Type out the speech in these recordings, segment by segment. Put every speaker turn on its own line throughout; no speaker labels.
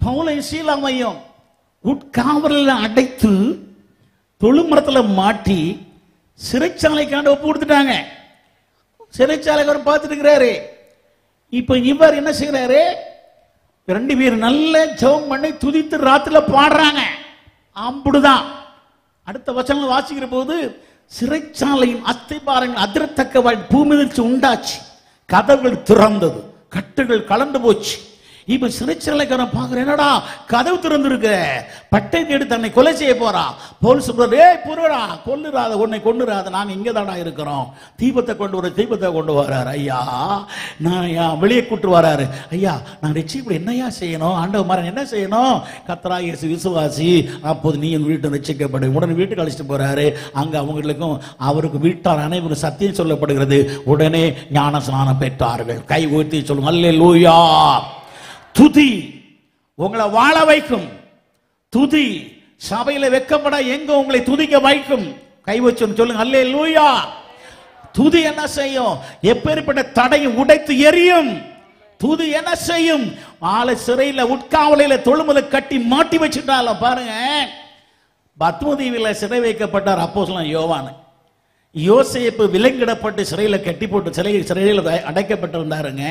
பவுலை சீலாமையும் உட்காவலில் அடைத்து தொழுமரத்துல மாட்டி சிறைச்சாலைக்காண்ட ஒப்பு கொடுத்துட்டாங்க சிறைச்சாலைக்காரன் பார்த்துட்டு இருக்கிறாரு இப்ப இவர் என்ன செய்யறாரு ரெண்டு பேர் நல்ல ஜெபம் பண்ணி துதித்து ராத்திரில பாடுறாங்க அம்புடுதான் அடுத்த வசனங்கள் வாசிக்கிற போது சிறைச்சாலையின் அத்தைபாரங்கள் அதிரத்தக்க பூமிதிர்ச்சி உண்டாச்சு கதவுகள் திறந்தது கட்டுகள் கலந்து போச்சு இப்ப சிறைச்சாலைக்காரன் பாக்குற என்னடா கதவு திறந்திருக்கு பட்டை தேடி தன்னை கொலை செய்ய போறான் போலீஸ் சொல்றாரு ஏய் புருடா கொல்லுறாத உன்னை கொண்டுறாத நாங்க இங்க தாடா இருக்கிறோம் தீபத்தை கொண்டு வர தீபத்தை கொண்டு வராரு ஐயா நான் ஐயா வெளியே கூட்டு வராரு ஐயா நான் ரட்சிப்பு என்னையா செய்யணும் ஆண்டவ மாதிரி என்ன செய்யணும் கத்தரா இயேசு விசுவாசி அப்போது நீ என் வீட்டை ரட்சிக்கப்படு உடனே வீட்டுக்கு அழைச்சிட்டு போறாரு அங்க அவங்களுக்கும் அவருக்கு வீட்டார் அனைவரும் சத்தியம் சொல்லப்படுகிறது உடனே ஞான ஸ்நானம் பெற்றார்கள் கை ஊற்றி சொல்லுங்க அல்லே லூயா துதி உங்களை வாழ வைக்கும் துதி சபையில வெக்கப்பட எங்க உங்களை துதிக்க வைக்கும் கை வச்சு சொல்லுங்க அல்லே லூயா துதி என்ன செய்யும் எப்பேற்பட்ட தடையும் உடைத்து எரியும் துதி என்ன செய்யும் ஆளை சிறையில உட்காவலையில தொழுமுல கட்டி மாட்டி வச்சுட்டாலும் பாருங்க பத்மதீவில சிறை வைக்கப்பட்டார் அப்போ யோவான் யோசேப்பு விலங்கிடப்பட்டு சிறையில கட்டி போட்டு சிறை சிறையில் அடைக்கப்பட்டிருந்தாருங்க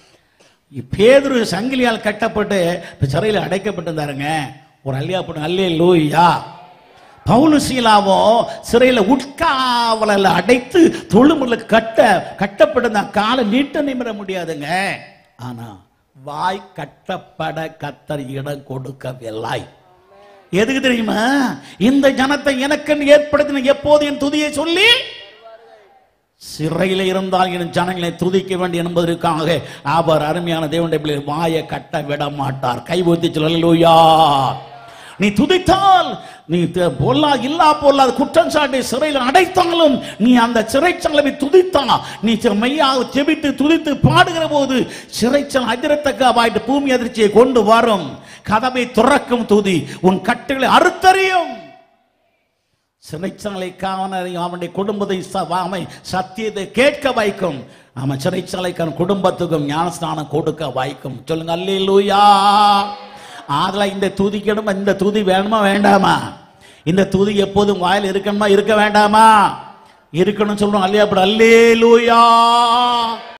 பேதுரு சங்கிலியால் கட்டப்பட்டு இப்ப சிறையில் அடைக்கப்பட்டிருந்தாருங்க ஒரு அல்லியா பொண்ணு அல்லே லூயா பவுலு சீலாவும் சிறையில உட்காவலில் அடைத்து தொழுமுல கட்ட கட்டப்பட்டிருந்த காலை நீட்ட நிமிர முடியாதுங்க ஆனா வாய் கட்டப்பட கத்தர் இடம் கொடுக்கவில்லை எதுக்கு தெரியுமா இந்த ஜனத்தை எனக்கு ஏற்படுத்தின எப்போது என் துதியை சொல்லி சிறையில் இருந்தால் என் ஜனங்களை துதிக்க வேண்டும் என்பதற்காக அவர் அருமையான தேவனுடைய பிள்ளை வாயை கட்ட விட மாட்டார் கை ஊத்தி சொல்லலூயா நீ துதித்தால் நீ த- பொல்லா இல்லா பொல்லாத குற்றம் சாட்டி சிறையில் அடைத்தாலும் நீ அந்த சிறைச்சாலை துதித்தா நீ செ- மெய்யாக செபித்து துதித்து பாடுகிற போது சிறைச்சாலை அதிரத்தக்கவாயிட்டு பூமி அதிர்ச்சியை கொண்டு வரும் கதவை துறக்கும் துதி உன் கட்டுகளை அறுத்தறியும் சிறைச்சாலைக்கான அவனுடைய குடும்பத்தை ச- அவன் சத்தியத்தை கேட்க வைக்கும் அவன் சிறைச்சாலைக்கான குடும்பத்துக்கும் ஞானஸ்தானம் கொடுக்க வைக்கும் சொல்லுங்க அல்லேலூயா அதுல இந்த துதிக்கணும் இந்த துதி வேணுமா வேண்டாமா இந்த துதி எப்போதும் வாயில் இருக்கணுமா இருக்க வேண்டாமா இருக்கணும் சொல்றோம் அல்லையா அப்படி அல்லேலூயா